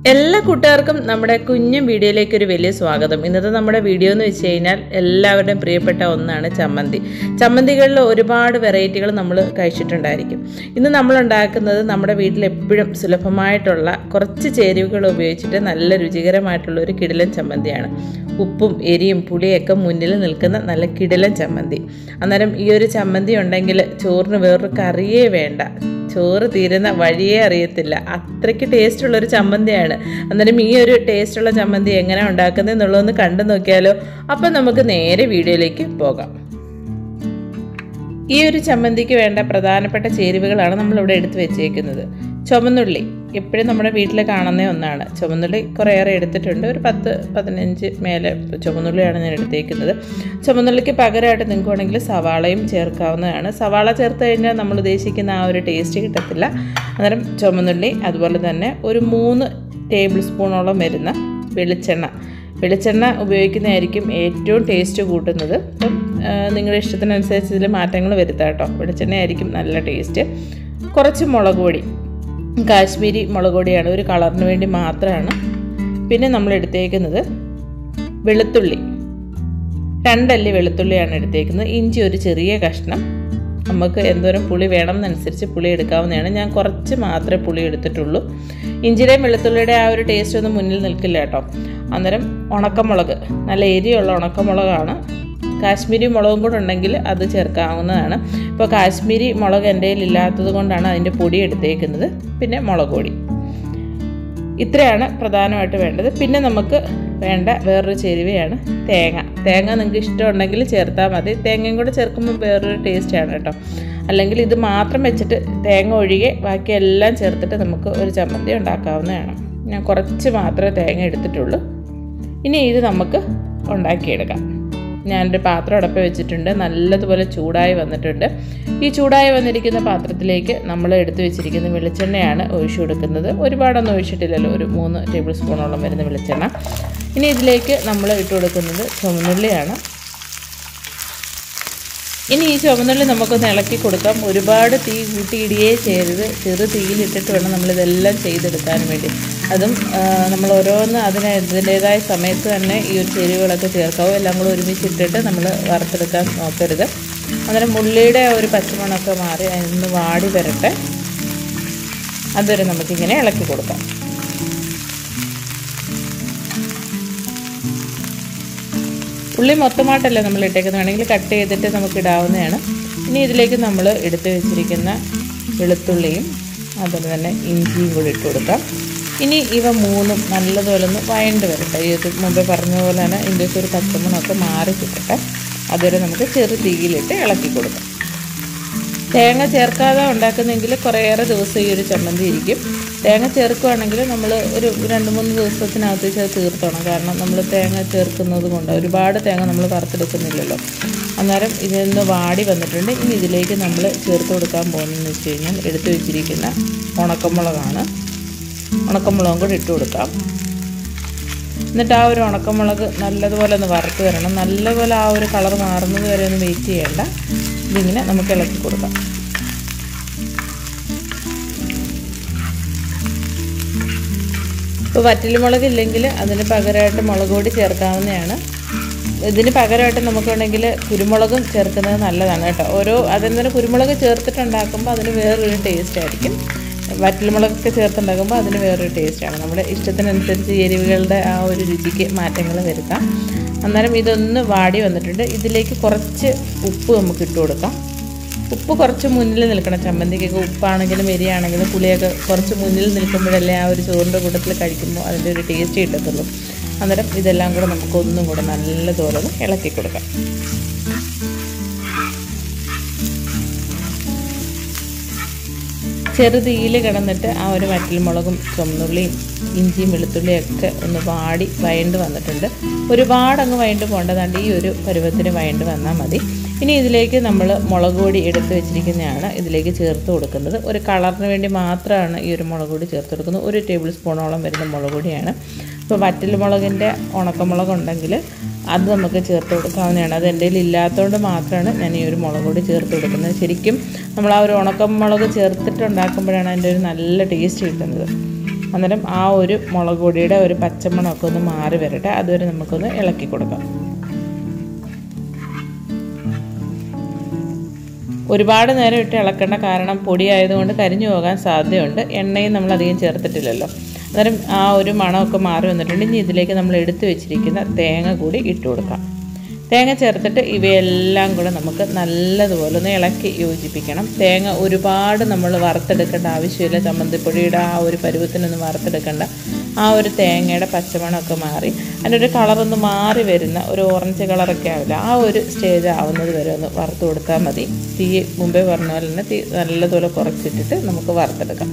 എല്ലാ കൂട്ടുകാർക്കും നമ്മുടെ കുഞ്ഞു വീഡിയോയിലേക്ക് ഒരു വലിയ സ്വാഗതം ഇന്നത്തെ നമ്മുടെ വീഡിയോ എന്ന് വെച്ച് കഴിഞ്ഞാൽ എല്ലാവരുടെയും പ്രിയപ്പെട്ട ഒന്നാണ് ചമ്മന്തി ചമ്മന്തികളിൽ ഒരുപാട് വെറൈറ്റികൾ നമ്മൾ കഴിച്ചിട്ടുണ്ടായിരിക്കും ഇന്ന് നമ്മൾ ഉണ്ടാക്കുന്നത് നമ്മുടെ വീട്ടിൽ എപ്പോഴും സുലഭമായിട്ടുള്ള കുറച്ച് ചേരുവകൾ ഉപയോഗിച്ചിട്ട് നല്ല രുചികരമായിട്ടുള്ള ഒരു കിടിലൻ ചമ്മന്തിയാണ് ഉപ്പും എരിയും പുളിയൊക്കെ മുന്നിൽ നിൽക്കുന്ന നല്ല കിടിലൻ ചമ്മന്തി അന്നേരം ഈ ഒരു ചമ്മന്തി ഉണ്ടെങ്കിൽ ചോറിന് വേറൊരു കറിയേ വേണ്ട ചോറ് തീരുന്ന വഴിയേ അറിയത്തില്ല അത്രയ്ക്ക് ടേസ്റ്റുള്ള ഒരു ചമ്മന്തിയാണ് അന്നേരം ഈ ഒരു ടേസ്റ്റുള്ള ചമ്മന്തി എങ്ങനെ ഉണ്ടാക്കുന്നത് എന്നുള്ളതൊന്ന് കണ്ടു നോക്കിയാലോ അപ്പം നമുക്ക് നേരെ വീഡിയോയിലേക്ക് പോകാം ഈ ഒരു ചമ്മന്തിക്ക് വേണ്ട പ്രധാനപ്പെട്ട ചേരുവകളാണ് നമ്മളിവിടെ എടുത്തു വെച്ചേക്കുന്നത് ചുമന്നുള്ളി എപ്പോഴും നമ്മുടെ വീട്ടിൽ കാണുന്ന ഒന്നാണ് ചുമന്നുള്ളി കുറേയേറെ എടുത്തിട്ടുണ്ട് ഒരു പത്ത് പതിനഞ്ച് മേലെ ചുമന്നുള്ളിയാണ് ഞാൻ എടുത്തേക്കുന്നത് ചുമന്നുള്ളിക്ക് പകരമായിട്ട് നിങ്ങൾക്ക് വേണമെങ്കിൽ സവാളയും ചേർക്കാവുന്നതാണ് സവാള ചേർത്ത് കഴിഞ്ഞാൽ നമ്മൾ ഉദ്ദേശിക്കുന്ന ആ ഒരു ടേസ്റ്റ് കിട്ടത്തില്ല അന്നേരം ചുമന്നുള്ളി അതുപോലെ തന്നെ ഒരു മൂന്ന് ടേബിൾ സ്പൂണോളം വരുന്ന വെളിച്ചെണ്ണ വെളിച്ചെണ്ണ ഉപയോഗിക്കുന്നതായിരിക്കും ഏറ്റവും ടേസ്റ്റ് കൂട്ടുന്നത് അപ്പം നിങ്ങളുടെ ഇഷ്ടത്തിനനുസരിച്ച് ഇതിൽ മാറ്റങ്ങൾ വരുത്താം കേട്ടോ വെളിച്ചെണ്ണ ആയിരിക്കും നല്ല ടേസ്റ്റ് കുറച്ച് മുളക് പൊടി കാശ്മീരി മുളക് പൊടിയാണ് ഒരു കളറിന് വേണ്ടി മാത്രമാണ് പിന്നെ നമ്മൾ എടുത്തേക്കുന്നത് വെളുത്തുള്ളി രണ്ടല്ലി വെളുത്തുള്ളിയാണ് എടുത്തേക്കുന്നത് ഇഞ്ചി ഒരു ചെറിയ കഷ്ണം നമുക്ക് എന്തോരം പുളി വേണം എന്നനുസരിച്ച് പുളി എടുക്കാവുന്നതാണ് ഞാൻ കുറച്ച് മാത്രമേ പുളി എടുത്തിട്ടുള്ളൂ ഇഞ്ചിയുടെയും വെളുത്തുള്ളിയുടെ ആ ഒരു ടേസ്റ്റ് ഒന്നും മുന്നിൽ നിൽക്കില്ല കേട്ടോ അന്നേരം ഉണക്കമുളക് നല്ല എരിയുള്ള ഉണക്കമുളകാണ് കാശ്മീരി മുളകും കൂടെ ഉണ്ടെങ്കിൽ അത് ചേർക്കാവുന്നതാണ് ഇപ്പോൾ കാശ്മീരി മുളക് എൻ്റെ കയ്യിൽ ഇല്ലാത്തത് കൊണ്ടാണ് അതിൻ്റെ പൊടി എടുത്തേക്കുന്നത് പിന്നെ മുളക് പൊടി ഇത്രയാണ് പ്രധാനമായിട്ട് വേണ്ടത് പിന്നെ നമുക്ക് വേണ്ട വേറൊരു ചേരുവയാണ് തേങ്ങ തേങ്ങ നിങ്ങൾക്ക് ഇഷ്ടമുണ്ടെങ്കിൽ ചേർത്താൽ മതി തേങ്ങയും കൂടെ ചേർക്കുമ്പോൾ വേറൊരു ടേസ്റ്റാണ് കേട്ടോ അല്ലെങ്കിൽ ഇത് മാത്രം വെച്ചിട്ട് തേങ്ങ ഒഴികെ ബാക്കി എല്ലാം ചേർത്തിട്ട് നമുക്ക് ഒരു ചമ്മന്തി ഉണ്ടാക്കാവുന്നതാണ് ഞാൻ കുറച്ച് മാത്രമേ തേങ്ങ എടുത്തിട്ടുള്ളൂ ഇനി ഇത് നമുക്ക് ഉണ്ടാക്കിയെടുക്കാം ഞാനൊരു പാത്രം അടപ്പ് വെച്ചിട്ടുണ്ട് നല്ലതുപോലെ ചൂടായി വന്നിട്ടുണ്ട് ഈ ചൂടായി വന്നിരിക്കുന്ന പാത്രത്തിലേക്ക് നമ്മൾ എടുത്തു വെച്ചിരിക്കുന്ന വെളിച്ചെണ്ണയാണ് ഒഴിച്ചു കൊടുക്കുന്നത് ഒരുപാടൊന്നും ഒഴിച്ചിട്ടില്ലല്ലോ ഒരു മൂന്ന് ടേബിൾ സ്പൂണോളം വരുന്ന വെളിച്ചെണ്ണ ഇനി ഇതിലേക്ക് നമ്മൾ ഇട്ട് കൊടുക്കുന്നത് ചുവന്നുള്ളിയാണ് ഇനി ഈ ചുവന്നുള്ളി നമുക്കൊന്ന് ഇളക്കി കൊടുക്കാം ഒരുപാട് തീ കൂട്ടിയിടുകയേ ചെയ്യരുത് ചെറു തീയിലിട്ടിട്ട് വേണം നമ്മളിതെല്ലാം ചെയ്തെടുക്കാൻ വേണ്ടി അതും നമ്മൾ ഓരോന്ന് അതിന് ഇതിൻ്റേതായ സമയത്ത് തന്നെ ഈ ഒരു ചേരുവകളൊക്കെ ചേർക്കാവും എല്ലാം കൂടെ ഒരുമിച്ചിട്ടിട്ട് നമ്മൾ വറുത്തെടുക്കാൻ നോക്കരുത് അന്നേരം ഉള്ളിയുടെ ഒരു പച്ചമണമൊക്കെ മാറി അതിന് വാടി വരട്ടെ അതുവരെ നമുക്കിങ്ങനെ ഇളക്കി കൊടുക്കാം ഉള്ളി മൊത്തമായിട്ടല്ല നമ്മൾ ഇട്ടേക്കുന്നത് വേണമെങ്കിൽ കട്ട് ചെയ്തിട്ട് നമുക്ക് ഇടാവുന്നതാണ് ഇനി ഇതിലേക്ക് നമ്മൾ എടുത്തു വെച്ചിരിക്കുന്ന വെളുത്തുള്ളിയും അതുപോലെ തന്നെ ഇഞ്ചിയും കൂടി ഇട്ട് കൊടുക്കാം ഇനി ഇവ മൂന്നും നല്ലതുപോലെ ഒന്ന് വഴണ്ട് വരട്ടെ ഇത് മുമ്പേ പറഞ്ഞ പോലെ തന്നെ ഇതിൻ്റെ ഒരു പച്ചമണമൊക്കെ മാറി കിട്ടട്ടെ അതുവരെ നമുക്ക് ചെറു തീയിലിട്ട് ഇളക്കി കൊടുക്കാം തേങ്ങ ചേർക്കാതെ ഉണ്ടാക്കുന്നെങ്കിൽ കുറേയേറെ ദിവസം ഈ ഒരു ചമ്മന്തി ഇരിക്കും തേങ്ങ ചേർക്കുകയാണെങ്കിൽ നമ്മൾ ഒരു രണ്ട് മൂന്ന് ദിവസത്തിനകത്തേക്ക് അത് തീർത്തണം കാരണം നമ്മൾ തേങ്ങ ചേർക്കുന്നത് കൊണ്ട് ഒരുപാട് തേങ്ങ നമ്മൾ വറുത്തെടുക്കുന്നില്ലല്ലോ അന്നേരം ഇതിൽ നിന്ന് വാടി വന്നിട്ടുണ്ട് ഇനി ഇതിലേക്ക് നമ്മൾ ചേർത്ത് കൊടുക്കാൻ പോകുന്നതെന്ന് വെച്ച് കഴിഞ്ഞാൽ എടുത്തു വെച്ചിരിക്കുന്ന ഉണക്കമുളകാണ് ഉണക്കമുളകും കൂടി ഇട്ട് കൊടുക്കാം എന്നിട്ട് ആ ഒരു ഉണക്കമുളക് നല്ലതുപോലെ ഒന്ന് വറുത്ത് വരണം നല്ലപോലെ ആ ഒരു കളർ മാറുന്നത് വരെ ഒന്ന് വെയിറ്റ് ചെയ്യേണ്ട ഇതിങ്ങനെ നമുക്ക് ഇളക്കി കൊടുക്കാം ഇപ്പോൾ വറ്റൽമുളക് ഇല്ലെങ്കിൽ അതിന് പകരമായിട്ട് മുളക് പൊടി ചേർക്കാവുന്നതാണ് ഇതിന് പകരമായിട്ട് നമുക്ക് വേണമെങ്കിൽ കുരുമുളകും ചേർക്കുന്നത് നല്ലതാണ് കേട്ടോ ഓരോ അതെന്നൊരു കുരുമുളക് ചേർത്തിട്ടുണ്ടാക്കുമ്പോൾ അതിന് വേറൊരു ടേസ്റ്റ് ആയിരിക്കും വറ്റൽമുളകൊക്കെ ചേർത്തുണ്ടാക്കുമ്പോൾ അതിന് വേറൊരു ടേസ്റ്റാണ് നമ്മുടെ ഇഷ്ടത്തിനനുസരിച്ച് എരിവുകളുടെ ആ ഒരു രുചിക്ക് മാറ്റങ്ങൾ വരുത്താം അന്നേരം ഇതൊന്ന് വാടി വന്നിട്ടുണ്ട് ഇതിലേക്ക് കുറച്ച് ഉപ്പ് നമുക്ക് ഇട്ട് കൊടുക്കാം ഉപ്പ് കുറച്ച് മുന്നിൽ നിൽക്കണം ചമ്മന്തിക്കൊക്കെ ഉപ്പാണെങ്കിലും എരിയാണെങ്കിലും പുളിയൊക്കെ കുറച്ച് മുന്നിൽ നിൽക്കുമ്പോഴല്ലേ ആ ഒരു ചോറിൻ്റെ കൂട്ടത്തിൽ കഴിക്കുമ്പോൾ അതിൻ്റെ ഒരു ടേസ്റ്റ് കിട്ടത്തുള്ളൂ അന്നേരം ഇതെല്ലാം കൂടെ നമുക്ക് ഒന്നും കൂടെ നല്ലതുപോലെ ഒന്ന് ഇളക്കി കൊടുക്കാം ചെറുതീയിൽ കിടന്നിട്ട് ആ ഒരു വറ്റൽമുളകും ചുമന്നുള്ളിയും ഇഞ്ചിയും വെളുത്തുള്ളിയും ഒക്കെ ഒന്ന് വാടി വയണ്ട് വന്നിട്ടുണ്ട് ഒരുപാട് അങ്ങ് വയണ്ട് പോകേണ്ടതാണ്ട് ഈ ഒരു പരുവത്തിന് വയണ്ട് വന്നാൽ മതി ഇനി ഇതിലേക്ക് നമ്മൾ മുളക് പൊടി എടുത്ത് വെച്ചിരിക്കുന്നതാണ് ഇതിലേക്ക് ചേർത്ത് കൊടുക്കുന്നത് ഒരു കളറിന് വേണ്ടി മാത്രമാണ് ഈ ഒരു മുളക് പൊടി ചേർത്ത് കൊടുക്കുന്നത് ഒരു ടേബിൾ സ്പൂണോളം വരുന്ന മുളക് പൊടിയാണ് ഇപ്പോൾ വറ്റൽ മുളകിൻ്റെ ഉണക്കമുളക് ഉണ്ടെങ്കിൽ അത് നമുക്ക് ചേർത്ത് കൊടുക്കാവുന്നതാണ് അത് എൻ്റെ കയ്യിൽ ഇല്ലാത്തതുകൊണ്ട് മാത്രമാണ് ഞാൻ ഈ ഒരു മുളക് പൊടി ചേർത്ത് കൊടുക്കുന്നത് ശരിക്കും നമ്മൾ ആ ഒരു ഉണക്കമുളക് ചേർത്തിട്ട് ഉണ്ടാക്കുമ്പോഴാണ് അതിൻ്റെ ഒരു നല്ല ടേസ്റ്റ് കിട്ടുന്നത് അന്നേരം ആ ഒരു മുളക് പൊടിയുടെ ഒരു പച്ചമണമൊക്കെ ഒന്ന് മാറി വരട്ടെ അതുവരെ നമുക്കൊന്ന് ഇളക്കി കൊടുക്കാം ഒരുപാട് നേരം ഇട്ട് ഇളക്കേണ്ട കാരണം പൊടി ആയതുകൊണ്ട് കരിഞ്ഞു പോകാൻ സാധ്യതയുണ്ട് എണ്ണയും നമ്മൾ അധികം ചേർത്തിട്ടില്ലല്ലോ അന്നേരം ആ ഒരു മണമൊക്കെ മാറി വന്നിട്ടുണ്ട് ഇനി ഇതിലേക്ക് നമ്മൾ എടുത്തു വെച്ചിരിക്കുന്ന തേങ്ങ കൂടി ഇട്ട് കൊടുക്കാം തേങ്ങ ചേർത്തിട്ട് ഇവയെല്ലാം കൂടെ നമുക്ക് നല്ലതുപോലെ ഒന്ന് ഇളക്കി യോജിപ്പിക്കണം തേങ്ങ ഒരുപാട് നമ്മൾ വറുത്തെടുക്കേണ്ട ആവശ്യമില്ല ചമ്മന്തിപ്പൊടിയുടെ ആ ഒരു പരുവത്തിനൊന്നും വറുത്തെടുക്കേണ്ട ആ ഒരു തേങ്ങയുടെ പച്ചമണമൊക്കെ മാറി അതിൻ്റെ ഒരു കളറൊന്ന് മാറി വരുന്ന ഒരു ഓറഞ്ച് കളറൊക്കെ ആവില്ല ആ ഒരു സ്റ്റേജ് ആവുന്നത് വരെ ഒന്ന് വറുത്ത് കൊടുത്താൽ മതി തീ മുമ്പേ പറഞ്ഞ പോലെ തന്നെ തീ നല്ലതുപോലെ കുറച്ചിട്ടിട്ട് നമുക്ക് വറുത്തെടുക്കാം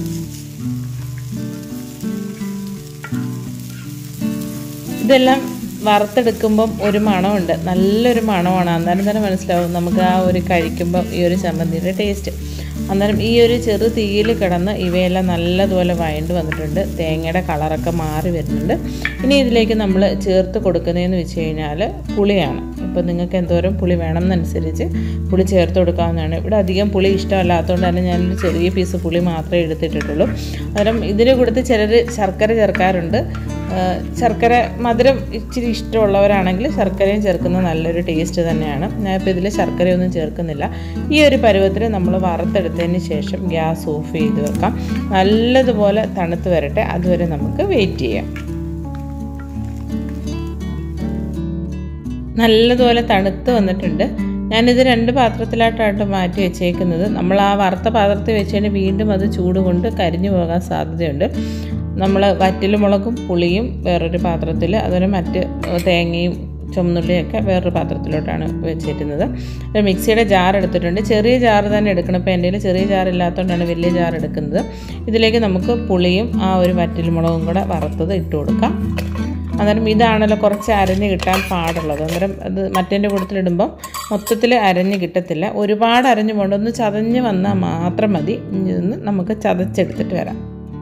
ഇതെല്ലാം വറുത്തെടുക്കുമ്പം ഒരു മണമുണ്ട് നല്ലൊരു മണമാണ് അന്നേരം തന്നെ മനസ്സിലാവും നമുക്ക് ആ ഒരു കഴിക്കുമ്പം ഈ ഒരു ചമ്മന്തിയുടെ ടേസ്റ്റ് അന്നേരം ഈ ഒരു ചെറു തീയിൽ കിടന്ന് ഇവയെല്ലാം നല്ലതുപോലെ വഴണ്ട് വന്നിട്ടുണ്ട് തേങ്ങയുടെ കളറൊക്കെ മാറി വരുന്നുണ്ട് ഇനി ഇതിലേക്ക് നമ്മൾ ചേർത്ത് കൊടുക്കുന്നതെന്ന് വെച്ച് കഴിഞ്ഞാൽ പുളിയാണ് ഇപ്പോൾ നിങ്ങൾക്ക് എന്തോരം പുളി വേണമെന്നനുസരിച്ച് പുളി ചേർത്ത് കൊടുക്കാവുന്നതാണ് ഇവിടെ അധികം പുളി ഇഷ്ടമല്ലാത്തതുകൊണ്ട് തന്നെ ഞാനൊരു ചെറിയ പീസ് പുളി മാത്രമേ എടുത്തിട്ടുള്ളൂ അന്നേരം ഇതിന് കൊടുത്ത് ചിലർ ശർക്കര ചേർക്കാറുണ്ട് ശർക്കര മധുരം ഇച്ചിരി ഇഷ്ടമുള്ളവരാണെങ്കിൽ ശർക്കരയും ചേർക്കുന്നത് നല്ലൊരു ടേസ്റ്റ് തന്നെയാണ് ഞാനിപ്പോൾ ഇതിൽ ശർക്കരയൊന്നും ചേർക്കുന്നില്ല ഈ ഒരു പരുവത്തിൽ നമ്മൾ വറുത്തെടുത്തതിന് ശേഷം ഗ്യാസ് ഓഫ് ചെയ്ത് വെക്കാം നല്ലതുപോലെ തണുത്ത് വരട്ടെ അതുവരെ നമുക്ക് വെയിറ്റ് ചെയ്യാം നല്ലതുപോലെ തണുത്ത് വന്നിട്ടുണ്ട് ഞാനിത് രണ്ട് പാത്രത്തിലായിട്ടായിട്ട് മാറ്റി വെച്ചേക്കുന്നത് നമ്മൾ ആ വറുത്ത പാത്രത്തിൽ വെച്ചതിന് വീണ്ടും അത് ചൂട് കൊണ്ട് കരിഞ്ഞു പോകാൻ സാധ്യതയുണ്ട് നമ്മൾ വറ്റലുമുളകും പുളിയും വേറൊരു പാത്രത്തിൽ അതുപോലെ മറ്റ് തേങ്ങയും ചുമന്നുള്ളിയൊക്കെ വേറൊരു പാത്രത്തിലോട്ടാണ് വെച്ചിരുന്നത് ഒരു മിക്സിയുടെ ജാർ എടുത്തിട്ടുണ്ട് ചെറിയ ജാർ തന്നെ എടുക്കണം ഇപ്പോൾ എൻ്റെ ചെറിയ ജാർ ഇല്ലാത്തതുകൊണ്ടാണ് വലിയ ജാർ എടുക്കുന്നത് ഇതിലേക്ക് നമുക്ക് പുളിയും ആ ഒരു വറ്റൽമുളകും കൂടെ വറുത്തത് ഇട്ട് കൊടുക്കാം അന്നേരം ഇതാണല്ലോ കുറച്ച് അരഞ്ഞ് കിട്ടാൻ പാടുള്ളത് അന്നേരം അത് മറ്റേൻ്റെ കൂട്ടത്തിലിടുമ്പം മൊത്തത്തിൽ അരഞ്ഞ് കിട്ടത്തില്ല ഒരുപാട് അരഞ്ഞ് പോകണ്ട ഒന്ന് ചതഞ്ഞ് വന്നാൽ മാത്രം മതി ഇതൊന്ന് നമുക്ക് ചതച്ചെടുത്തിട്ട് വരാം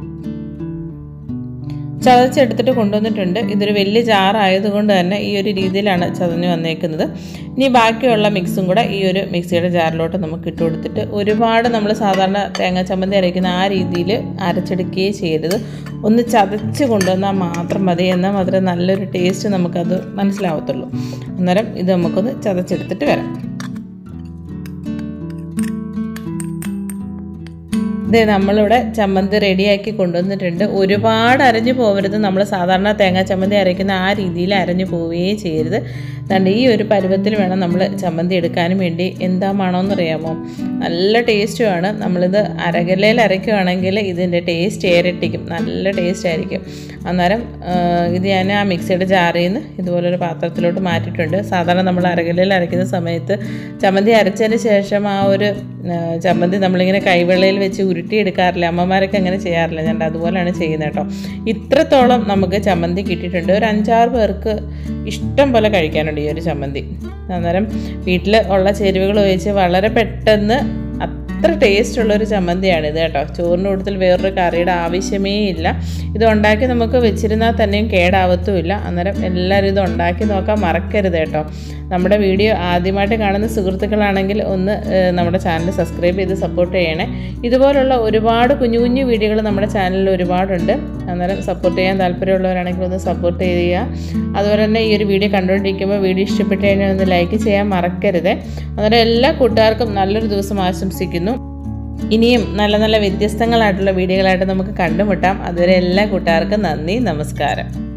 ചതച്ചെടുത്തിട്ട് കൊണ്ടുവന്നിട്ടുണ്ട് ഇതൊരു വലിയ ജാറായതുകൊണ്ട് തന്നെ ഈ ഒരു രീതിയിലാണ് ചതഞ്ഞ് വന്നേക്കുന്നത് ഇനി ബാക്കിയുള്ള മിക്സും കൂടെ ഈ ഒരു മിക്സിയുടെ ജാറിലോട്ട് നമുക്ക് ഇട്ട് കൊടുത്തിട്ട് ഒരുപാട് നമ്മൾ സാധാരണ തേങ്ങ ചമ്മന്തി അരയ്ക്കുന്ന ആ രീതിയിൽ അരച്ചെടുക്കുകയും ചെയ്യരുത് ഒന്ന് ചതച്ച് കൊണ്ടുവന്നാൽ മാത്രം മതി എന്നാൽ മാത്രമേ നല്ലൊരു ടേസ്റ്റ് നമുക്കത് മനസ്സിലാവത്തുള്ളൂ അന്നേരം ഇത് നമുക്കൊന്ന് ചതച്ചെടുത്തിട്ട് വരാം ഇതേ നമ്മളിവിടെ ചമ്മന്തി റെഡിയാക്കി കൊണ്ടുവന്നിട്ടുണ്ട് ഒരുപാട് അരഞ്ഞു പോകരുത് നമ്മൾ സാധാരണ തേങ്ങാ ചമ്മന്തി അരയ്ക്കുന്ന ആ രീതിയിൽ അരഞ്ഞു പോവുകയും ചെയ്യരുത് അതുകൊണ്ട് ഈ ഒരു പരുവത്തിൽ വേണം നമ്മൾ ചമ്മന്തി എടുക്കാനും വേണ്ടി എന്താ മണമെന്നറിയാമോ നല്ല ടേസ്റ്റുമാണ് നമ്മളിത് അരകലയിൽ അരയ്ക്കുകയാണെങ്കിൽ ഇതിൻ്റെ ടേസ്റ്റ് ഏരട്ടിക്കും നല്ല ടേസ്റ്റ് ആയിരിക്കും അന്നേരം ഇത് ഞാൻ ആ മിക്സിയുടെ ജാറിൽ നിന്ന് ഇതുപോലൊരു പാത്രത്തിലോട്ട് മാറ്റിയിട്ടുണ്ട് സാധാരണ നമ്മൾ അരകലയിൽ അരയ്ക്കുന്ന സമയത്ത് ചമ്മന്തി അരച്ചതിന് ശേഷം ആ ഒരു ചമ്മന്തി നമ്മളിങ്ങനെ കൈവെള്ളയിൽ വെച്ച് ഉരുട്ടിയെടുക്കാറില്ല അമ്മമാരൊക്കെ അങ്ങനെ ചെയ്യാറില്ല ഞാൻ അതുപോലെയാണ് ചെയ്യുന്നത് കേട്ടോ ഇത്രത്തോളം നമുക്ക് ചമ്മന്തി കിട്ടിയിട്ടുണ്ട് ഒരു അഞ്ചാറ് പേർക്ക് ഇഷ്ടം പോലെ കഴിക്കാനുണ്ട് ഈ ഒരു ചമ്മന്തി അന്നേരം വീട്ടിൽ ഉള്ള ചേരുവകൾ ഉപയോഗിച്ച് വളരെ പെട്ടെന്ന് അത്ര ടേസ്റ്റ് ഉള്ളൊരു ചമ്മന്തിയാണ് ഇത് കേട്ടോ ചോറിൻ്റെ കൂട്ടത്തിൽ വേറൊരു കറിയുടെ ആവശ്യമേ ഇല്ല ഇത് ഉണ്ടാക്കി നമുക്ക് വെച്ചിരുന്നാൽ തന്നെയും കേടാവത്തുമില്ല അന്നേരം എല്ലാവരും ഇത് ഉണ്ടാക്കി നോക്കാൻ മറക്കരുത് കേട്ടോ നമ്മുടെ വീഡിയോ ആദ്യമായിട്ട് കാണുന്ന സുഹൃത്തുക്കളാണെങ്കിൽ ഒന്ന് നമ്മുടെ ചാനൽ സബ്സ്ക്രൈബ് ചെയ്ത് സപ്പോർട്ട് ചെയ്യണേ ഇതുപോലുള്ള ഒരുപാട് കുഞ്ഞു കുഞ്ഞു വീഡിയോകൾ നമ്മുടെ ചാനലിൽ ഒരുപാടുണ്ട് അന്നേരം സപ്പോർട്ട് ചെയ്യാൻ താല്പര്യമുള്ളവരാണെങ്കിൽ ഒന്ന് സപ്പോർട്ട് ചെയ്യുക അതുപോലെ തന്നെ ഈ ഒരു വീഡിയോ കണ്ടുകൊണ്ടിരിക്കുമ്പോൾ വീഡിയോ ഇഷ്ടപ്പെട്ട് കഴിഞ്ഞാൽ ഒന്ന് ലൈക്ക് ചെയ്യാൻ മറക്കരുത് അന്നേരം എല്ലാ കൂട്ടുകാർക്കും നല്ലൊരു ദിവസം ആശംസിക്കുന്നു ഇനിയും നല്ല നല്ല വ്യത്യസ്തങ്ങളായിട്ടുള്ള വീഡിയോകളായിട്ട് നമുക്ക് കണ്ടുമുട്ടാം അതുവരെ എല്ലാ കൂട്ടുകാർക്കും നന്ദി നമസ്കാരം